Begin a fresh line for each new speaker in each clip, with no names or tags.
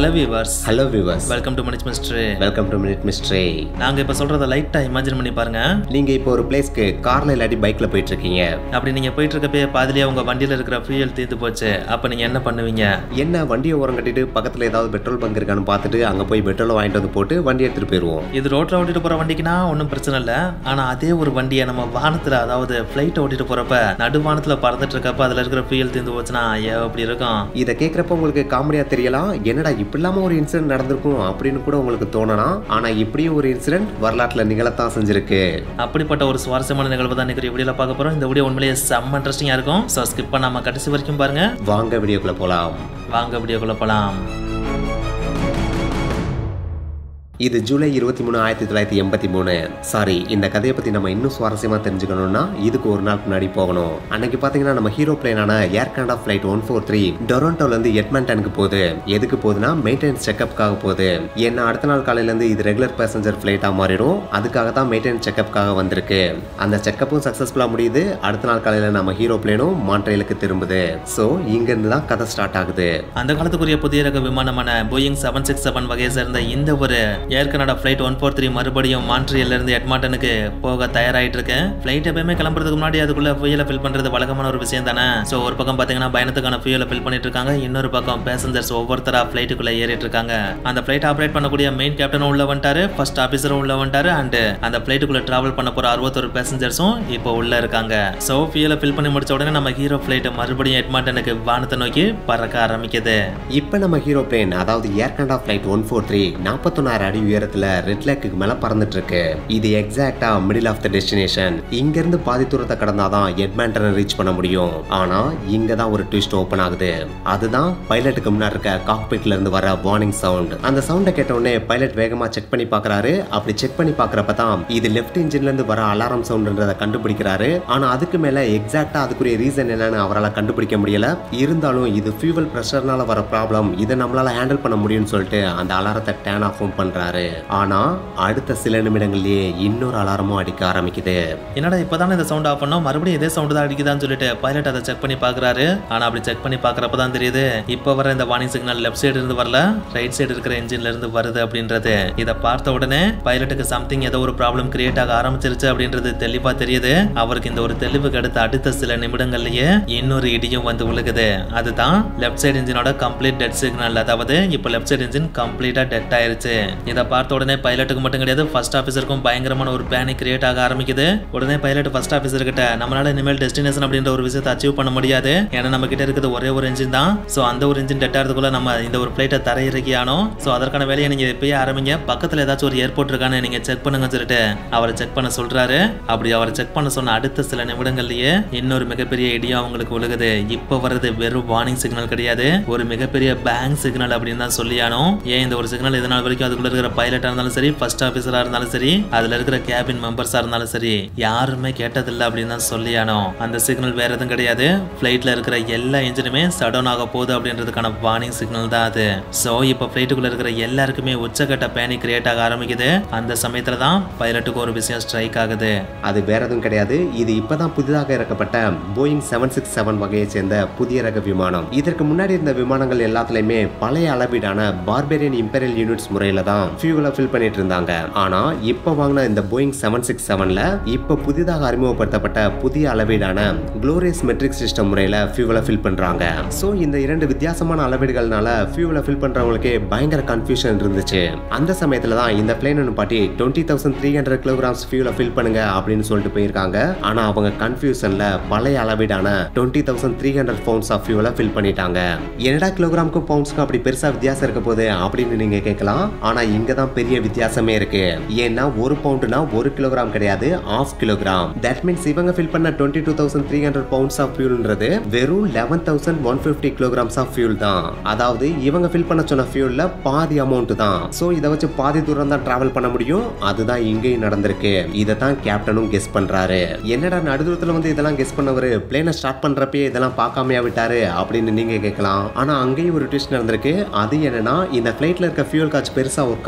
hello viewers
hello viewers
welcome to minutes mystery
welcome to minute mystery
நாங்க இப்ப சொல்றத லைட்டா இமேஜின் பண்ணி பாருங்க
நீங்க இப்போ ஒரு பிளேஸ்க்கு கார்ல இல்லாட்டி பைக்ல போயிட்டு இருக்கீங்க
அப்படி நீங்க போயிட்டு இருக்கப்பே பாதிலேயே உங்க வண்டியில இருக்கிற ஃபியூயல் தீர்ந்து போச்சு அப்ப நீங்க என்ன பண்ணுவீங்க
என்ன வண்டியை ஓரம் கட்டிட்டு பக்கத்துல ஏதாவது பெட்ரோல் பங்க் இருக்கான்னு பார்த்துட்டு அங்க போய் பெட்ரோலை வாங்கிட்டு வந்து போட்டு வண்டி எடுத்துட்டு போயிருவோம்
இது ரோட்ல ஓட்டிட்டு போற வண்டிக்குனா ஒன்றும் பிரச்சனை இல்லை ஆனா அதே ஒரு வண்டியை நம்ம வானத்துல அதாவது ஃபிளைட் ஓட்டிட்டு போறப்ப நடுவானத்துல பறந்துட்டு இருக்கப்ப அதுல இருக்கிற ஃபியூயல் தீர்ந்து போச்சுன்னா ஐயோ அப்படி இருக்கும்
இதை கேட்குறப்ப உங்களுக்கு காமெடியா தெரியலாம் என்னடா இப்படி இல்லாம ஒரு இன்சிடென்ட் நடந்திருக்கும் அப்படின்னு கூட உங்களுக்கு தோணலாம் ஆனா இப்படியும் ஒரு இன்சிடென்ட் வரலாற்றுல நிகழத்தான் செஞ்சிருக்கு
அப்படிப்பட்ட ஒரு சுவாரஸ்யமான நிகழ்வு தான் இன்னைக்கு வீடியோல பார்க்க போறோம் இந்த வீடியோ உண்மையிலேயே செம்ம இன்ட்ரெஸ்டிங்கா இருக்கும் ஸோ ஸ்கிப் பண்ணாம கடைசி வரைக்கும் பாருங்க
வாங்க வீடியோக்குள்ள போலாம்
வாங்க வீடியோக்குள்ள போலாம்
இது ஜூலை இருபத்தி மூணு ஆயிரத்தி தொள்ளாயிரத்தி எண்பத்தி மூணு சாரி இந்த கதையை பத்தி நம்ம இன்னும் சுவாரஸ்யமா தெரிஞ்சுக்கணும்னா இதுக்கு ஒரு நாள் முன்னாடி போகணும் அன்னைக்கு பாத்தீங்கன்னா நம்ம ஹீரோ பிளேனான Air Canada flight one four three டொரண்டோல இருந்து எட்மண்டனுக்கு போகுது எதுக்கு போகுதுன்னா மெயின்டெனன்ஸ் செக்அப்காக போகுது ஏன்னா அடுத்த நாள் காலையில இருந்து இது ரெகுலர் பேசஞ்சர் ஃபிளைட்டா மாறிடும் அதுக்காக தான் மெயின்டெனன்ஸ் செக்அப்காக வந்திருக்கு அந்த செக்கப்பும் சக்சஸ்ஃபுல்லா முடியுது அடுத்த நாள் காலையில நம்ம ஹீரோ பிளேனும் மாண்ட்ரேலுக்கு திரும்புது ஸோ இங்க இருந்து தான் கதை ஸ்டார்ட் ஆகுது
அந்த காலத்துக்குரிய புதிய ரக விமானமான போயிங் செவன் சிக்ஸ் செவன் வகையை சேர்ந்த இந்த ஒரு Air Canada flight one four three மறுபடியும் மான்ட்ரியல்ல இருந்து எட்மாண்டனுக்கு போக தயாராயிட்டு இருக்கு ஃபிளைட் எப்பயுமே கிளம்புறதுக்கு முன்னாடி அதுக்குள்ள ஃபியூலை ஃபில் பண்றது வழக்கமான ஒரு விஷயம் தானே ஸோ ஒரு பக்கம் பாத்தீங்கன்னா பயணத்துக்கான ஃபியூலை ஃபில் பண்ணிட்டு இருக்காங்க இன்னொரு பக்கம் பேசஞ்சர்ஸ் ஒவ்வொருத்தரா ஃபிளைட்டுக்குள்ள ஏறிட்டு இருக்காங்க அந்த ஃபிளைட் ஆப்ரேட் பண்ணக்கூடிய மெயின் கேப்டனும் உள்ள வந்துட்டாரு ஃபர்ஸ்ட் ஆஃபீஸரும் உள்ள வந்துட்டாரு அண்ட் அந்த ஃபிளைட்டுக்குள்ள டிராவல் பண்ண போற அறுபத்தொரு பேசஞ்சர்ஸும் இப்போ உள்ள இருக்காங்க ஸோ ஃபியூலை ஃபில் பண்ணி முடிச்ச உடனே நம்ம ஹீரோ ஃபிளைட் மறுபடியும் எட்மாண்டனுக்கு வானத்தை நோக்கி பறக்க ஆரம்பிக்குது
இப்போ நம்ம ஹீரோ பிளேன் அதாவது Air Canada flight one four three நாற்பத்தொன்னாயிரம் அடி உயரத்துல ரெட் லேக்குக்கு மேல பறந்துட்டு இருக்கு இது எக்ஸாக்டா மிடில் ஆஃப் த டெஸ்டினேஷன் இங்க இருந்து பாதி தூரத்தை கடந்தாதான் எட்மேண்டனை ரீச் பண்ண முடியும் ஆனா இங்க தான் ஒரு ட்விஸ்ட் ஓபன் ஆகுது அதுதான் பைலட்டுக்கு முன்னாடி இருக்க காக்பிட்ல இருந்து வர வார்னிங் சவுண்ட் அந்த சவுண்டை கேட்ட உடனே பைலட் வேகமா செக் பண்ணி பார்க்கறாரு அப்படி செக் பண்ணி பார்க்கறப்ப தான் இது லெஃப்ட் இன்ஜின்ல இருந்து வர அலாரம் சவுண்ட்ன்றதை கண்டுபிடிக்கிறாரு ஆனா அதுக்கு மேல எக்ஸாக்டா அதுக்குரிய ரீசன் என்னன்னு அவரால் கண்டுபிடிக்க முடியல இருந்தாலும் இது ஃபியூவல் ப்ரெஷர்னால வர ப்ராப்ளம் இதை நம்மளால ஹேண்டில் பண்ண முடியும்னு சொல்லிட்டு அந்த அலாரத்தை டேன் ஆஃபும் பண்றாரு ஆனா அடுத்த சில நிமிடங்கள்லயே இன்னொரு அலாரமும் அடிக்க ஆரம்பிக்குது
என்னடா இப்பதானே இந்த சவுண்ட் ஆஃப் பண்ணோம் மறுபடியும் இதே சவுண்ட் தான் அடிக்குதான்னு சொல்லிட்டு பைலட் அதை செக் பண்ணி பார்க்கறாரு ஆனா அப்படி செக் பண்ணி பார்க்கறப்ப தான் தெரியுது இப்போ வர இந்த வார்னிங் சிக்னல் லெஃப்ட் சைடு இருந்து வரல ரைட் சைடு இருக்கிற என்ஜின்ல இருந்து வருது அப்படின்றது இதை பார்த்த உடனே பைலட்டுக்கு சம்திங் ஏதோ ஒரு ப்ராப்ளம் கிரியேட் ஆக ஆரம்பிச்சிருச்சு அப்படின்றது தெளிவா தெரியுது அவருக்கு இந்த ஒரு தெளிவுக்கு அடுத்த அடுத்த சில நிமிடங்கள்லயே இன்னொரு இடியும் வந்து விழுகுது அதுதான் லெஃப்ட் சைடு இன்ஜினோட கம்ப்ளீட் டெட் சிக்னல் அதாவது இப்போ லெஃப்ட் சைடு இன்ஜின் கம்ப்ளீட்டா டெட் ஆயிருச்சு இதை பார்த்த உடனே பைலட்டுக்கு மட்டும் கிடையாது ஃபர்ஸ்ட் ஆஃபீஸருக்கும் பயங்கரமான ஒரு பேனிக் கிரியேட் ஆக ஆரம்பிக்குது உடனே பைலட் ஃபர்ஸ்ட் ஆஃபீஸர் கிட்ட நம்மளால இனிமேல் டெஸ்டினேஷன் அப்படின்ற ஒரு விஷயத்தை அச்சீவ் பண்ண முடியாது ஏன்னா நம்ம கிட்ட இருக்கிறது ஒரே ஒரு இன்ஜின் தான் ஸோ அந்த ஒரு இன்ஜின் டெட் ஆகிறதுக்குள்ள நம்ம இந்த ஒரு ஃபிளைட்டை தரையிறக்கி ஆனோம் ஸோ அதற்கான வேலையை நீங்க இப்பயே ஆரம்பிங்க பக்கத்துல ஏதாச்சும் ஒரு ஏர்போர்ட் இருக்கான்னு நீங்க செக் பண்ணுங்க சொல்லிட்டு அவரை செக் பண்ண சொல்றாரு அப்படி அவரை செக் பண்ண சொன்ன அடுத்த சில நிமிடங்கள்லயே இன்னொரு மிகப்பெரிய இடியும் அவங்களுக்கு விழுகுது இப்போ வர்றது வெறும் வார்னிங் சிக்னல் கிடையாது ஒரு மிகப்பெரிய பேங்க் சிக்னல் அப்படின்னு தான் சொல்லியானோம் ஏன் இந்த ஒரு சிக்னல் இதனால் வரைக்கும் அதுக்குள்ள இருக்கிற பைலட்டா இருந்தாலும் சரி ஃபர்ஸ்ட் ஆஃபீஸரா இருந்தாலும் சரி அதுல இருக்கிற கேபின் மெம்பர்ஸா இருந்தாலும் சரி யாருமே கேட்டதில்லை அப்படின்னு தான் சொல்லியானோ அந்த சிக்னல் வேற எதுவும் கிடையாது ஃபிளைட்ல இருக்கிற எல்லா இன்ஜினுமே சடவுன் ஆக போகுது அப்படின்றதுக்கான வார்னிங் சிக்னல் தான் அது ஸோ இப்போ ஃபிளைட்டுக்குள்ள இருக்கிற எல்லாருக்குமே உச்சக்கட்ட பேனிக் கிரியேட் ஆக ஆரம்பிக்குது அந்த சமயத்துல தான் பைலட்டுக்கு ஒரு விஷயம் ஸ்ட்ரைக் ஆகுது
அது வேற எதுவும் கிடையாது இது இப்பதான் புதிதாக இறக்கப்பட்ட போயிங் செவன் சிக்ஸ் செவன் வகையை சேர்ந்த புதிய ரக விமானம் இதற்கு முன்னாடி இருந்த விமானங்கள் எல்லாத்துலயுமே பழைய அளவீடான பார்பேரியன் இம்பெரியல் யூனிட்ஸ் முறையில தான் ஃபியூவலை ஃபில் பண்ணிட்டு இருந்தாங்க ஆனா இப்போ வாங்கின இந்த போயிங் செவன் சிக்ஸ் செவன்ல இப்போ புதிதாக அறிமுகப்படுத்தப்பட்ட புதிய அளவீடான குளோரியஸ் மெட்ரிக் சிஸ்டம் முறையில ஃபியூவலை ஃபில் பண்றாங்க ஸோ இந்த இரண்டு வித்தியாசமான அளவீடுகள்னால ஃபியூவலை ஃபில் பண்றவங்களுக்கே பயங்கர கன்ஃபியூஷன் இருந்துச்சு அந்த சமயத்துல தான் இந்த பிளேன் பாட்டி twenty thousand three hundred kilograms ஃபியூலை ஃபில் பண்ணுங்க அப்படின்னு சொல்லிட்டு போயிருக்காங்க ஆனா அவங்க கன்ஃபியூஷன்ல பழைய அளவீடான twenty thousand three hundred pounds of ஃபியூலை ஃபில் பண்ணிட்டாங்க என்னடா கிலோகிராமுக்கும் பவுண்ட்ஸ்க்கும் அப்படி பெருசா வித்தியாசம் இருக்க போகுது அப்படின்னு நீங்க கேட்கலாம் ஆனா இங்க தான் பெரிய வித்தியாசமே இருக்கு ஏன்னா ஒரு பவுண்டுனா ஒரு கிலோகிராம் கிடையாது ஆஃப் கிலோகிராம் தட் மீன்ஸ் இவங்க ஃபில் பண்ண twenty two thousand three hundred pounds of ஃபியூல்ன்றது வெறும் eleven thousand one fifty kilograms of fuel தான் அதாவது இவங்க ஃபில் பண்ண சொன்ன ஃபியூல்ல பாதி அமௌண்ட் தான் ஸோ இதை வச்சு பாதி தூரம் தான் டிராவல் பண்ண முடியும் அதுதான் இங்கேயும் நடந்திருக்கு இதை தான் கேப்டனும் கெஸ் பண்றாரு என்னடா நடுதூரத்துல வந்து இதெல்லாம் கெஸ் பண்ணவர் பிளேனை ஸ்டார்ட் பண்றப்பயே இதெல்லாம் பார்க்காமையா விட்டாரு அப்படின்னு நீங்க கேட்கலாம் ஆனா அங்கேயும் ஒரு ட்விஸ்ட் நடந்திருக்கு அது என்னன்னா இந்த ஃபிளைட்ல இருக்க ஃபியூல் காட்ச் பெருசா ஒர்க்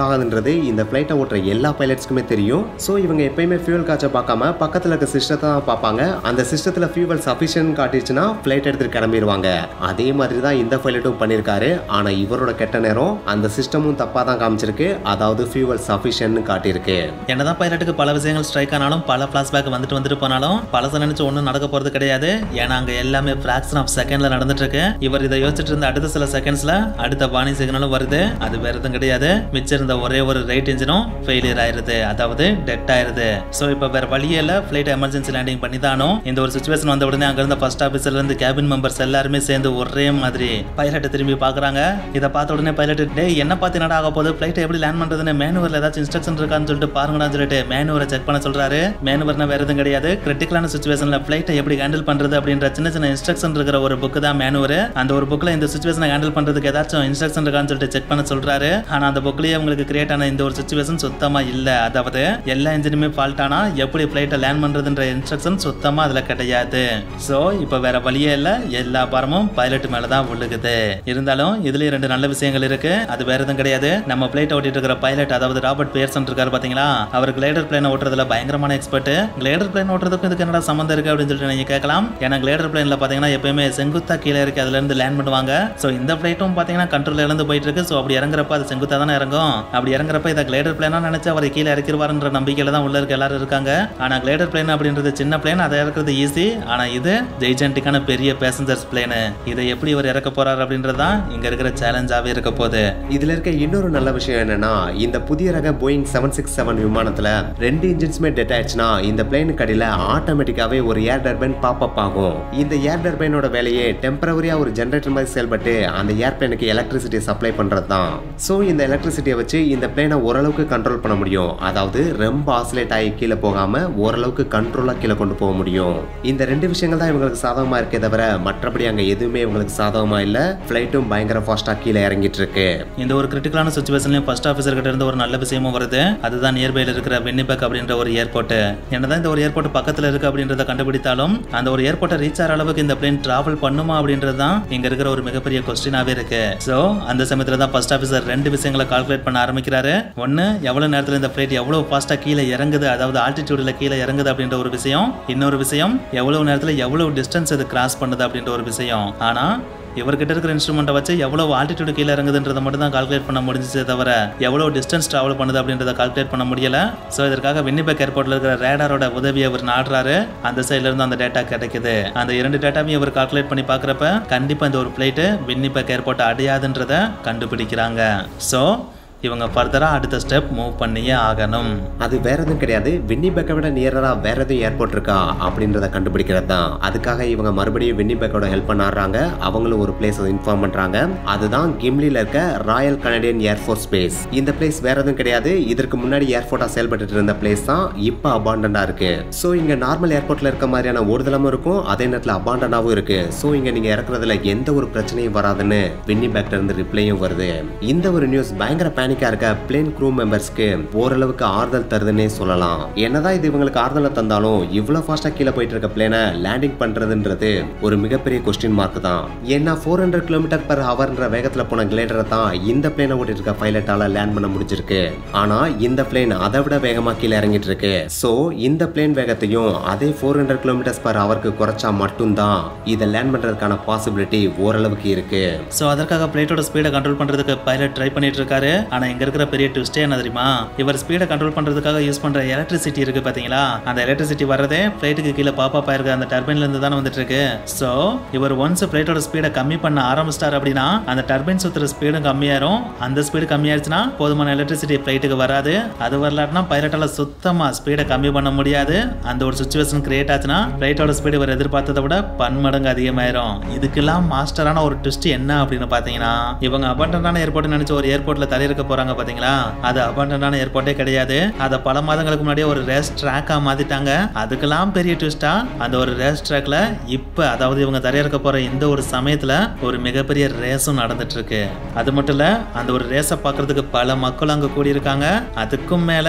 ஆகாதுன்றது இந்த ஃப்ளைட்டை ஓட்டுற எல்லா பைலட்ஸ்க்குமே தெரியும் ஸோ இவங்க எப்பயுமே ஃபியூல் காய்ச்ச பார்க்காம பக்கத்தில் இருக்க சிஸ்டத்தை தான் பார்ப்பாங்க அந்த சிஸ்டத்தில் ஃபியூவல் சஃபிஷியன்ட் காட்டிடுச்சுன்னா ஃப்ளைட் எடுத்துட்டு கிளம்பிடுவாங்க அதே மாதிரி தான் இந்த பைலட்டும் பண்ணியிருக்காரு ஆனால் இவரோட கெட்ட நேரம் அந்த சிஸ்டமும் தப்பாக தான் காமிச்சிருக்கு அதாவது ஃபியூவல் சஃபிஷியன்ட்னு காட்டியிருக்கு
என்னதான் பைலட்டுக்கு பல விஷயங்கள் ஸ்ட்ரைக் ஆனாலும் பல ஃபிளாஷ்பேக் வந்துட்டு வந்துட்டு போனாலும் பழச நினைச்சு ஒன்றும் நடக்க போறது கிடையாது ஏன்னா அங்க எல்லாமே ஃபிராக்ஷன் ஆஃப் செகண்ட்ல நடந்துட்டு இருக்கு இவர் இதை யோசிச்சுட்டு இருந்த அடுத்த சில செகண்ட்ஸ்ல அடுத்த வாணி சிக்னலும் வருது அது வேற எதுவும் கிடையாது மிச்சம் இருந்த ஒரே ஒரு ரைட் இன்ஜினும் ஃபெயிலியர் ஆயிருது அதாவது டெட் ஆயிருது ஸோ இப்போ வேற வழியே இல்லை ஃபிளைட் எமர்ஜென்சி லேண்டிங் பண்ணி தானோ இந்த ஒரு சுச்சுவேஷன் வந்த உடனே அங்க இருந்த ஃபர்ஸ்ட் ஆஃபீஸர்ல இருந்து கேபின் மெம்பர்ஸ் எல்லாருமே சேர்ந்து ஒரே மாதிரி பைலட்டை திரும்பி பாக்குறாங்க இதை பார்த்த உடனே பைலட் டே என்ன பார்த்து என்னடா ஆக போகுது ஃபிளைட் எப்படி லேண்ட் பண்றதுன்னு மேனுவர்ல ஏதாச்சும் இன்ஸ்ட்ரக்ஷன் இருக்கான்னு சொல்லிட்டு பாருங்கன்னு சொல்லிட்டு மேனுவரை செக் பண்ண சொல்றாரு மேனுவர்னா வேற எதுவும் கிடையாது கிரிட்டிக்கலான சுச்சுவேஷன்ல ஃபிளைட்டை எப்படி ஹேண்டில் பண்றது அப்படின்ற சின்ன சின்ன இன்ஸ்ட்ரக்ஷன் இருக்கிற ஒரு புக் தான் மேனுவர் அந்த ஒரு புக்ல இந்த சுச்சுவேஷனை ஹேண்டில் பண்றதுக்கு ஏதாச்சும் இன்ஸ்ட்ரக்ஷன் இருக்கான்னு சொல்லிட்டு செக் பண்ண சொல்றாரு ஆனா அந்த புக்லயே உங்களுக்கு கிரியேட் ஆன இந்த ஒரு சுச்சுவேஷன் சுத்தமா இல்ல அதாவது எல்லா இன்ஜினுமே ஃபால்ட் ஆனா எப்படி ஃபிளைட்டை லேண்ட் பண்றதுன்ற இன்ஸ்ட்ரக்ஷன் சுத்தமா அதுல கிடையாது சோ இப்போ வேற வழியே இல்ல எல்லா பாரமும் பைலட் மேல தான் விழுகுது இருந்தாலும் இதுலயும் ரெண்டு நல்ல விஷயங்கள் இருக்கு அது வேற எதுவும் கிடையாது நம்ம பிளைட் ஓட்டிட்டு இருக்கிற பைலட் அதாவது ராபர்ட் பேர்சன் இருக்காரு பாத்தீங்களா அவர் கிளேடர் பிளேன் ஓட்டுறதுல பயங்கரமான எக்ஸ்பர்ட் கிளேடர் பிளேன் ஓட்டுறதுக்கும் இதுக்கு என்னடா சம்மந்தம் இருக்கு அப்படின்னு சொல்லிட்டு நீங்க கேட்கலாம் ஏன்னா கிளேடர் பிளேன்ல பாத்தீங்கன்னா எப்பயுமே செங்குத்தா கீழே இருக்கு அதுல இருந்து லேண்ட் பண்ணுவாங்க சோ இந்த பிளைட்டும் பாத்தீங்கன்னா கண்ட்ரோல் இழந்து போயிட்டு இருக்கு சோ அப்படி இறங்குறப்ப அது செங்குத்தா தானே இறங்கும் அப்படி இறங்குறப்ப இதை கிளேடர் பிளேனா நினைச்சு அவர் கீழே இறக்கிடுவாருன்ற நம்பிக்கையில தான் உள்ள இருக்க எல்லாரும் இருக்காங்க ஆனா கிளேடர் பிளேன் அப்படின்றது சின்ன பிளேன் அதை இறக்குறது ஈஸி ஆனா இது ஜெய்ஜென்டிக்கான பெரிய பேசஞ்சர்ஸ் பிளேனு இதை எப்படி இவர் இறக்க போறாரு அப்படின்றது தான் இங்க இருக்கிற சேலஞ்சாவே இருக்க போகுது
இதுல இருக்க இன்னொரு நல்ல விஷயம் என்னன்னா இந்த புதிய ரக போயிங் செவன் சிக்ஸ் செவன் விமானத்துல ரெண்டு இன்ஜின்ஸுமே டெட் ஆயிடுச்சுன்னா இந்த பிளேனுக்கு அடியில ஆட்டோமேட்டிக்காவே ஒரு ஏர் டர்பைன் பாப் அப் ஆகும் இந்த ஏர் டர்பைனோட வேலையே டெம்பரவரியா ஒரு ஜென்ரேட்டர் மாதிரி செயல்பட்டு அந்த ஏர் பிளேனுக்கு எலக்ட்ரிசிட்டி சப்ளை பண்றது தான் ஸோ இந்த எலக்ட்ரிசிட்டியை வச்சு இந்த பிளேனை ஓரளவுக்கு கண்ட்ரோல் பண்ண முடியும் அதாவது ரொம்ப ஆசிலேட் ஆகி கீழே போகாம ஓரளவுக்கு கண்ட்ரோலா கீழே கொண்டு போக முடியும் இந்த ரெண்டு விஷயங்கள் தான் இவங்களுக்கு சாதகமா இருக்கே தவிர மற்றபடி அங்க எதுவுமே இவங்களுக்கு சாதகமா இல்ல ஃபிளைட்டும் பயங்கர ஃபாஸ்டா கீழே இறங்கிட்டு இருக்கு
இந்த ஒரு கிரிட்டிக்கலான சுச்சுவேஷன்லயும் ஃபர்ஸ்ட் ஆஃபீஸர் கிட்ட இருந்து ஒரு நல்ல விஷயமும் வருது அதுதான் நியர்பைல இருக்கிற வென்னிபெக் அப்படின்ற ஒரு ஏர்போர்ட் என்னதான் இந்த ஒரு ஏர்போர்ட் பக்கத்துல இருக்கு அப்படின்றத கண்டுபிடித்தாலும் அந்த ஒரு ஏர்போர்ட்டை ரீச் ஆகிற அளவுக்கு இந்த பிளேன் டிராவல் பண்ணுமா அப்படின்றது தான் இங்க இருக்கிற ஒரு மிகப்பெரிய கொஸ்டினாவே இருக்கு சோ அந்த சமயத்துல தான் ஃபர்ஸ்ட் ஆஃபீஸர் ரெண்டு விஷயங்களை கால்குலேட் பண்ண ஆரம்பிக்கிறாரு ஒன்னு எவ்வளவு நேரத்துல இந்த பிளேட் எவ்வளவு ஃபாஸ்டா கீழே இறங்குது அதாவது ஆல்டிடியூட்ல கீழே இறங்குது அப்படின்ற ஒரு விஷயம் இன்னொரு விஷயம் எவ்வளவு நேரத்துல எவ்வளவு டிஸ்டன்ஸ் இது கிராஸ் பண்ணுது அப்படின்ற ஒரு விஷயம் ஆனா இவர்கிட்ட இருக்கிற இன்ஸ்ட்ருமெண்ட்டை வச்சு எவ்வளவு ஆல்டிடியூட் கீழே இறங்குதுன்றதை மட்டும் தான் கால்குலேட் பண்ண முடிஞ்சிச்சே தவிர எவ்வளவு டிஸ்டன்ஸ் டிராவல் பண்ணுது அப்படின்றத கால்குலேட் பண்ண முடியல ஸோ இதற்காக வின்னிபெக் ஏர்போர்ட்ல இருக்கிற ரேடாரோட உதவியை அவர் நாடுறாரு அந்த சைட்ல இருந்து அந்த டேட்டா கிடைக்குது அந்த இரண்டு டேட்டாவையும் இவர் கால்குலேட் பண்ணி பார்க்குறப்ப கண்டிப்பா இந்த ஒரு பிளைட்டு வின்னிபெக் ஏர்போர்ட் அடையாதுன்றத கண்டுபிடிக்கிறாங்க ஸோ இவங்க ஃபர்தராக அடுத்த ஸ்டெப் மூவ் பண்ணியே ஆகணும்
அது வேற எதுவும் கிடையாது வின்னிபெக்கை விட நியரரா வேற எதுவும் ஏர்போர்ட் இருக்கா அப்படின்றத கண்டுபிடிக்கிறது தான் அதுக்காக இவங்க மறுபடியும் வின்னிபெக்கோட ஹெல்ப் பண்ணாடுறாங்க அவங்களும் ஒரு பிளேஸ் இன்ஃபார்ம் பண்றாங்க அதுதான் கிம்லில இருக்க ராயல் கனடியன் ஏர்ஃபோர்ஸ் பேஸ் இந்த பிளேஸ் வேற எதுவும் கிடையாது இதற்கு முன்னாடி ஏர்போர்ட்டா செயல்பட்டு இருந்த பிளேஸ் தான் இப்போ அபாண்டண்டா இருக்கு ஸோ இங்க நார்மல் ஏர்போர்ட்ல இருக்க மாதிரியான ஓடுதலமும் இருக்கும் அதே நேரத்தில் அபாண்டனாவும் இருக்கு ஸோ இங்க நீங்க இறக்குறதுல எந்த ஒரு பிரச்சனையும் வராதுன்னு வின்னிபெக்ல இருந்து ரிப்ளையும் வருது இந்த ஒரு நியூஸ் பயங்கர பேனிக்கா இருக்க பிளேன் க்ரூ மெம்பர்ஸ்க்கு ஓரளவுக்கு ஆறுதல் தருதுன்னே சொல்லலாம் என்னதான் இது இவங்களுக்கு ஆறுதலை தந்தாலும் இவ்வளவு ஃபாஸ்டா கீழே போயிட்டு இருக்க பிளேனை லேண்டிங் பண்றதுன்றது ஒரு மிகப்பெரிய கொஸ்டின் மார்க் தான் ஏன்னா ஃபோர் ஹண்ட்ரட் கிலோமீட்டர் பர் ஹவர்ன்ற வேகத்துல போன கிளேடரை தான் இந்த பிளேனை ஓட்டிட்டு இருக்க பைலட்டால லேண்ட் பண்ண முடிஞ்சிருக்கு ஆனா இந்த பிளேன் அதை விட வேகமா கீழே இறங்கிட்டு இருக்கு சோ இந்த பிளேன் வேகத்தையும் அதே ஃபோர் ஹண்ட்ரட் கிலோமீட்டர்ஸ் பர் ஹவருக்கு குறைச்சா மட்டும்தான் இதை லேண்ட் பண்றதுக்கான பாசிபிலிட்டி ஓரளவுக்கு இருக்கு
ஸோ அதற்காக பிளேட்டோட ஸ்பீடை கண்ட்ரோல் பண்றதுக்கு பைலட் ட்ரை பண்ணிட்டு இருக்காரு ஆனா இங்க இருக்கிற பெரிய ட்விஸ்டே என்ன தெரியுமா இவர் ஸ்பீடை கண்ட்ரோல் பண்றதுக்காக யூஸ் பண்ற எலக்ட்ரிசிட்டி இருக்கு பாத்தீங்களா அந்த எலக்ட்ரிசிட்டி வரதே பிளேட்டுக்கு கீழே பாப்பா பாயிருக்க அந்த டர்பைன்ல இருந்து தானே வந்துட்டு இருக்கு ஸோ இவர் ஒன்ஸ் பிளேட்டோட ஸ்பீடை கம்மி பண்ண ஆரம்பிச்சிட்டார் அப்படின்னா அந்த டர்பைன் சுத்துற ஸ்பீடும் கம்மியாயிரும் அந்த ஸ்பீடு கம்மியாயிருச்சுன்னா போதுமான எலக்ட்ரிசிட்டி பிளைட்டுக்கு வராது அது வரலாட்டினா பைலட்டால சுத்தமா ஸ்பீடை கம்மி பண்ண முடியாது அந்த ஒரு சுச்சுவேஷன் கிரியேட் ஆச்சுன்னா பிளைட்டோட ஸ்பீடு இவர் எதிர்பார்த்ததை விட பன்மடங்கு அதிகமாயிரும் இதுக்கெல்லாம் மாஸ்டரான ஒரு ட்விஸ்ட் என்ன அப்படின்னு பாத்தீங்கன்னா இவங்க அபண்டன்டான ஏர்போர்ட் நினைச்சு ஒரு ஏர்போர்ட்ல தரையிறக்க போறாங்க பாத்தீங்களா அது அபண்டன்டான ஏர்போர்ட்டே கிடையாது அதை பல மாதங்களுக்கு முன்னாடியே ஒரு ரேஸ் ட்ராக்கா மாத்திட்டாங்க அதுக்கெல்லாம் பெரிய ட்விஸ்டா அந்த ஒரு ரேஸ் ட்ராக்ல இப்ப அதாவது இவங்க தரையிறக்க போற இந்த ஒரு சமயத்துல ஒரு மிகப்பெரிய ரேஸும் நடந்துட்டு இருக்கு அது மட்டும் இல்ல அந்த ஒரு ரேஸை பார்க்கிறதுக்கு பல மக்கள் அங்க கூடி இருக்காங்க அதுக்கும் மேல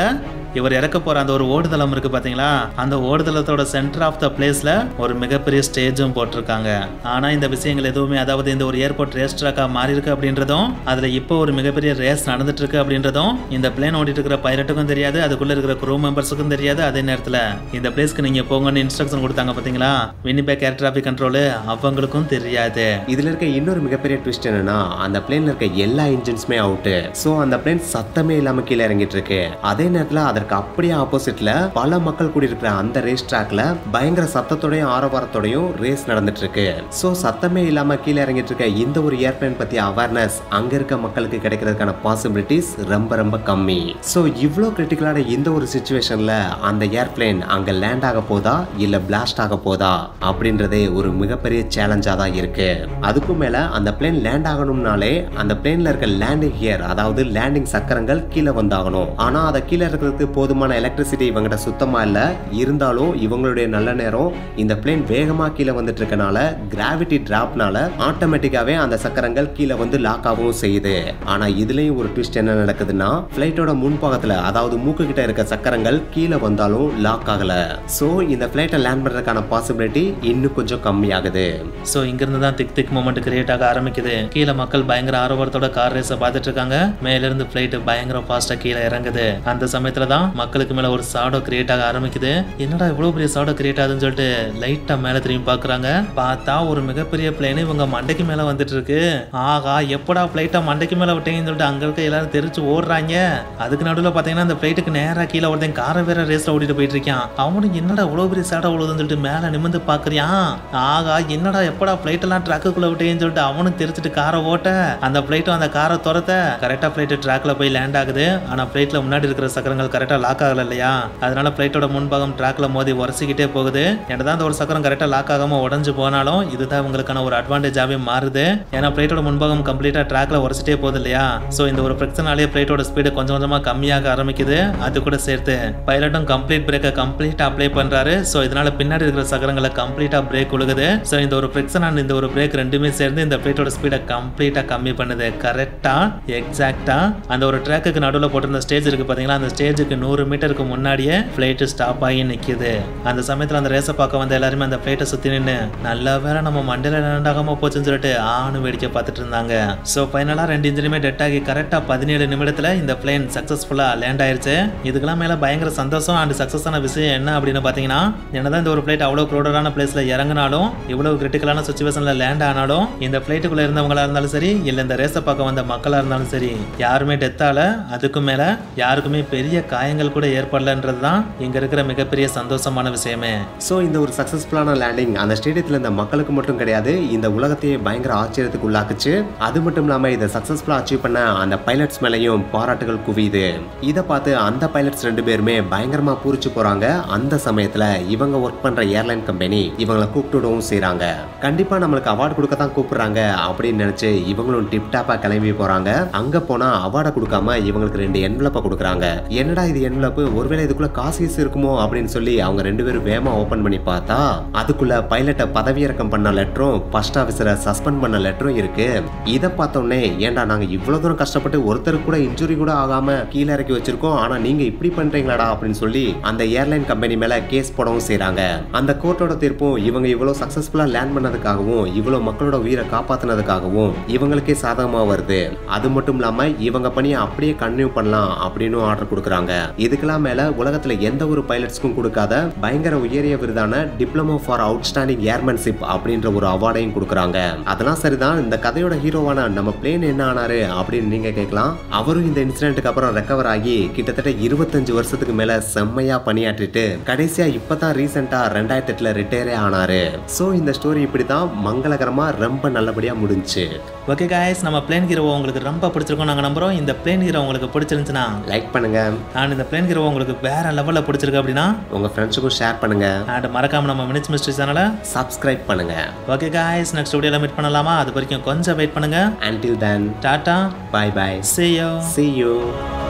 இவர் இறக்க போற அந்த ஒரு ஓடுதளம் இருக்கு பாத்தீங்களா அந்த ஓடுதளத்தோட சென்டர் ஆஃப் த பிளேஸ்ல ஒரு மிகப்பெரிய ஸ்டேஜும் போட்டிருக்காங்க ஆனா இந்த விஷயங்கள் எதுவுமே அதாவது இந்த ஒரு ஏர்போர்ட் ரேஸ் ட்ராக்கா மாறி இருக்கு அப்படின்றதும் அதுல இப்போ ஒரு மிகப்பெரிய ரேஸ் நடந்துட்டு இருக்கு அப்படின்றதும் இந்த பிளேன் ஓடிட்டு இருக்கிற பைலட்டுக்கும் தெரியாது அதுக்குள்ள இருக்கிற க்ரூ மெம்பர்ஸுக்கும் தெரியாது அதே நேரத்துல இந்த பிளேஸ்க்கு நீங்க போங்கன்னு இன்ஸ்ட்ரக்ஷன் கொடுத்தாங்க பாத்தீங்களா வினிபேக் ஏர் டிராபிக் கண்ட்ரோல் அவங்களுக்கும் தெரியாது
இதுல இருக்க இன்னொரு மிகப்பெரிய ட்விஸ்ட் என்னன்னா அந்த பிளேன்ல இருக்க எல்லா இன்ஜின்ஸுமே அவுட் சோ அந்த பிளேன் சத்தமே இல்லாம கீழே இறங்கிட்டு இருக்கு அதே நேரத்துல அதற்கு அப்படியே ஆப்போசிட்ல பல மக்கள் கூடி இருக்கிற அந்த ரேஸ் ட்ராக்ல பயங்கர சத்தத்தோடையும் ஆரவாரத்தோடையும் ரேஸ் நடந்துட்டு இருக்கு சோ சத்தமே இல்லாம கீழே இறங்கிட்டு இருக்க இந்த ஒரு ஏர்பிளேன் பத்தி அவேர்னஸ் அங்க இருக்க மக்களுக்கு கிடைக்கிறதுக்கான பாசிபிலிட்டிஸ் ரொம்ப ரொம்ப கம்மி சோ இவ்வளோ கிரிட்டிக்கலான இந்த ஒரு சுச்சுவேஷன்ல அந்த ஏர்பிளேன் அங்க லேண்ட் ஆக போதா இல்ல பிளாஸ்ட் ஆக போதா அப்படின்றதே ஒரு மிகப்பெரிய சேலஞ்சா தான் இருக்கு அதுக்கும் மேல அந்த பிளேன் லேண்ட் ஆகணும்னாலே அந்த பிளேன்ல இருக்க லேண்டிங் கியர் அதாவது லேண்டிங் சக்கரங்கள் கீழே வந்தாகணும் ஆனா அதை கீழே இருக்கிறதுக்கு போதுமான எலக்ட்ரிசிட்டி இவங்கிட்ட சுத்தமா இல்ல இருந்தாலும் இவங்களுடைய நல்ல நேரம் இந்த பிளேன் வேகமா கீழே வந்துட்டு இருக்கனால கிராவிட்டி டிராப்னால ஆட்டோமேட்டிக்காவே அந்த சக்கரங்கள் கீழே வந்து லாக் ஆகவும் செய்யுது ஆனா இதுலயும் ஒரு ட்விஸ்ட் என்ன நடக்குதுன்னா பிளைட்டோட முன்பாகத்துல அதாவது மூக்கு கிட்ட இருக்க சக்கரங்கள் கீழே வந்தாலும் லாக் ஆகல சோ இந்த பிளைட்டை லேண்ட் பண்றதுக்கான பாசிபிலிட்டி இன்னும் கொஞ்சம் கம்மியாகுது
ஸோ இங்கிருந்து தான் திக் திக் மூமெண்ட் கிரியேட் ஆக ஆரம்பிக்குது கீழே மக்கள் பயங்கர ஆர்வத்தோட கார் ரேஸை பார்த்துட்டு இருக்காங்க மேல இருந்து ஃபிளைட் பயங்கர ஃபாஸ்டா கீழே இறங்குது அந்த சமயத்துல தான் மக்களுக்கு மேல ஒரு சாடோ கிரியேட் ஆக ஆரம்பிக்குது என்னடா இவ்வளவு பெரிய சாடோ கிரியேட் ஆகுதுன்னு சொல்லிட்டு லைட்டா மேல திரும்பி பாக்குறாங்க பார்த்தா ஒரு மிகப்பெரிய பிளேன் இவங்க மண்டைக்கு மேல வந்துட்டு இருக்கு ஆகா எப்படா பிளைட்டை மண்டைக்கு மேல விட்டீங்கன்னு சொல்லிட்டு அங்க இருக்க எல்லாரும் தெரிச்சு ஓடுறாங்க அதுக்கு நடுவில் பாத்தீங்கன்னா அந்த பிளைட்டுக்கு நேரா கீழே ஒருத்தன் காரை வேற ரேஸ்ல ஓடிட்டு போயிட்டு இருக்கான் அவனுக்கு என்னடா இவ்வளவு பெரிய சாடோ விழுதுன்னு சொல்லிட்டு மேல நிமிந்து பாக்குறியான் ஆகா என்னடா எப்படா பிளைட் எல்லாம் ட்ராக்குக்குள்ள விட்டேன்னு சொல்லிட்டு அவனும் தெரிச்சுட்டு காரை ஓட்ட அந்த பிளைட்டும் அந்த காரை துரத்த கரெக்டா பிளைட் ட்ராக்ல போய் லேண்ட் ஆகுது ஆனா பிளைட்ல முன்னாடி இருக்கிற சக்கரங்கள் கரெக்டா லாக் ஆகல இல்லையா அதனால பிளைட்டோட முன்பாகம் ட்ராக்ல மோதி உரசிக்கிட்டே போகுது என்னதான் அந்த ஒரு சக்கரம் கரெக்டா லாக் ஆகாம உடஞ்சு போனாலும் இதுதான் உங்களுக்கான ஒரு அட்வான்டேஜாவே மாறுது ஏன்னா பிளைட்டோட முன்பாகம் கம்ப்ளீட்டா ட்ராக்ல உரசிட்டே போகுது இல்லையா சோ இந்த ஒரு பிரச்சனாலேயே பிளைட்டோட ஸ்பீடு கொஞ்சம் கொஞ்சமா கம்மியாக ஆரம்பிக்குது அது கூட சேர்த்து பைலட்டும் கம்ப்ளீட் பிரேக்கை கம்ப்ளீட்டா அப்ளை பண்றாரு சோ இதனால பின்னாடி இருக்கிற சக்கரங்களை கம்ப்ளீட்டா பிரேக் உழுகுது சோ இந்த ஒரு ஃபிரிக்ஷன் அண்ட் இந்த ஒரு பிரேக் ரெண்டுமே சேர்ந்து இந்த பிளேட்டோட ஸ்பீடை கம்ப்ளீட்டா கம்மி பண்ணுது கரெக்டா எக்ஸாக்டா அந்த ஒரு ட்ராக்குக்கு நடுவில் போட்டிருந்த ஸ்டேஜ் இருக்கு பாத்தீங்களா அந்த ஸ்டேஜுக்கு நூறு மீட்டருக்கு முன்னாடியே ஃபிளைட் ஸ்டாப் ஆகி நிக்குது அந்த சமயத்துல அந்த ரேஸை பார்க்க வந்த எல்லாருமே அந்த ஃபிளைட்டை சுத்தி நின்று நல்ல வேளை நம்ம மண்டையில ரெண்டாகாம போச்சுன்னு சொல்லிட்டு ஆணு வேடிக்கை பார்த்துட்டு இருந்தாங்க ஸோ ஃபைனலாக ரெண்டு இன்ஜினுமே டெட் ஆகி கரெக்டாக பதினேழு நிமிடத்தில் இந்த பிளேன் சக்ஸஸ்ஃபுல்லாக லேண்ட் ஆயிருச்சு இதுக்கெல்லாம் மேலே பயங்கர சந்தோஷம் அண்ட் சக்ஸஸான விஷயம் என்ன அப்படின்னு பார்த்தீங்கன்னா என்னதான் இந்த ஒரு ஃப்ளைட் அவ்வளோ க்ரௌடடான பிளேஸில் இறங்கினாலும் இவ்வளவு கிரிட்டிக்கலான சுச்சுவேஷனில் லேண்ட் ஆனாலும் இந்த ஃப்ளைட்டுக்குள்ளே இருந்தவங்களா இருந்தாலும் சரி இல்லை இந்த ரேஸை பார்க்க வந்த மக்களாக இருந்தாலும் சரி யாருமே டெத்தால அதுக்கும் மேலே யாருக்குமே பெரிய காயங்கள் கூட ஏற்படலன்றது தான் இங்கே இருக்கிற மிகப்பெரிய சந்தோஷமான விஷயமே
ஸோ இந்த ஒரு சக்ஸஸ்ஃபுல்லான லேண்டிங் அந்த ஸ்டேடியத்தில் இருந்த மக்களுக்கு மட்டும் கிடையாது இந்த உலகத்தையே பயங்கர ஆச்சரியத்துக்கு உள்ளாக்குச்சு அது மட்டும் இல்லாமல் இதை சக்ஸஸ்ஃபுல்லாக அச்சீவ் பண்ண அந்த பைலட்ஸ் மேலேயும் பாராட்டுகள் குவியுது இதை பார்த்து அந்த பைலட்ஸ் ரெண்டு பேருமே பயங்கரமாக பூரிச்சு போகிறாங்க அந்த சமயத்தில் இவங்க ஒர்க் பண்ணுற ஏர்லைன் கம்பெனி இவங்களை கூப்பிட்டுடவும் செய்கிறாங்க கண்டிப்பாக நம்மளுக்கு அவார்டு கொடுக்க தான் கூப்பிடுறாங்க அப்படின்னு நினச்சி இவங்களும் டிப் டாப்பாக கிளம்பி போகிறாங்க அங்கே போனால் அவார்டை கொடுக்காம இவங்களுக்கு ரெண்டு என்வலப்பை கொடுக்குறாங்க என்னடா இது என்வலப்பு ஒருவேளை இதுக்குள்ள காசு கீசு இருக்குமோ அப்படின்னு சொல்லி அவங்க ரெண்டு பேரும் வேகமா ஓபன் பண்ணி பார்த்தா அதுக்குள்ள பைலட்டை பதவியிறக்கம் பண்ண லெட்டரும் ஃபர்ஸ்ட் ஆஃபீஸரை சஸ்பெண்ட் பண்ண லெட்டரும் இருக்கு இதை பார்த்த உடனே ஏன்டா நாங்க இவ்வளவு தூரம் கஷ்டப்பட்டு ஒருத்தருக்கு கூட இன்ஜுரி கூட ஆகாம கீழே இறக்கி வச்சிருக்கோம் ஆனா நீங்க இப்படி பண்றீங்களாடா அப்படின்னு சொல்லி அந்த ஏர்லைன் கம்பெனி மேல கேஸ் போடவும் செய்றாங்க அந்த கோர்ட்டோட தீர்ப்பும் இவங்க இவ்வளவு சக்சஸ்ஃபுல்லா லேண்ட் பண்ணதுக்காகவும் இவ்வளவு மக்களோட உயிரை காப்பாத்தினதுக்காகவும் இவங்களுக்கே சாதகமா வருது அது மட்டும் இல்லாம இவங்க பணியை அப்படியே கன்டினியூ பண்ணலாம் அப்படின்னு ஆர்டர் கொடுக்குறாங்க இதுக்கெல்லாம் மேல உலகத்துல எந்த ஒரு பைலட்ஸ்க்கும் கொடுக்காத பயங்கர உயரிய விருதான டிப்ளமோ ஃபார் அவுட்ஸ்டாண்டிங் ஏர்மேன்ஷிப் அப்படின்ற ஒரு அவார்டையும் கொடுக்குறாங்க அதெல்லாம் சரிதான் இந்த கதையோட ஹீரோவான நம்ம பிளேன் என்ன ஆனாரு அப்படின்னு நீங்க கேட்கலாம் அவரும் இந்த இன்சிடென்ட்டுக்கு அப்புறம் ரெக்கவர் ஆகி கிட்டத்தட்ட இருபத்தஞ்சு வருஷத்துக்கு மேல செம்மையா பணியாற்றிட்டு கடைசியா இப்பதான் ரீசெண்டா ரெண்டாயிரத்தி எட்டுல ரிட்டையரே ஆனாரு சோ இந்த ஸ்டோரி இப்படிதான் மங்களகரமா ரொம்ப நல்லபடியா முடிஞ்சுச்சு
ஓகே காய்ஸ் நம்ம பிளேன் ஹீரோ உங்களுக்கு ரொம்ப பிடிச்சிருக்கோம் நாங்கள் நம்புறோம் இந்த பிளேன் ஹீரோ உங்களுக்கு பிடிச்சிருந்துச்சுன்னா
லைக் பண்ணுங்க
அண்ட் இந்த பிளேன் ஹீரோ உங்களுக்கு வேற லெவலில் பிடிச்சிருக்கு அப்படின்னா
உங்க ஃப்ரெண்ட்ஸுக்கும் ஷேர் பண்ணுங்க
அண்ட் மறக்காம நம்ம மினிட்ஸ் மிஸ்ட்ரி சேனலை
சப்ஸ்கிரைப் பண்ணுங்க
ஓகே காய்ஸ் நெக்ஸ்ட் வீடியோவில் மீட் பண்ணலாமா அது வரைக்கும் கொஞ்சம் வெயிட் பண்ணுங்க
until then
டாட்டா
bye bye
see you
see you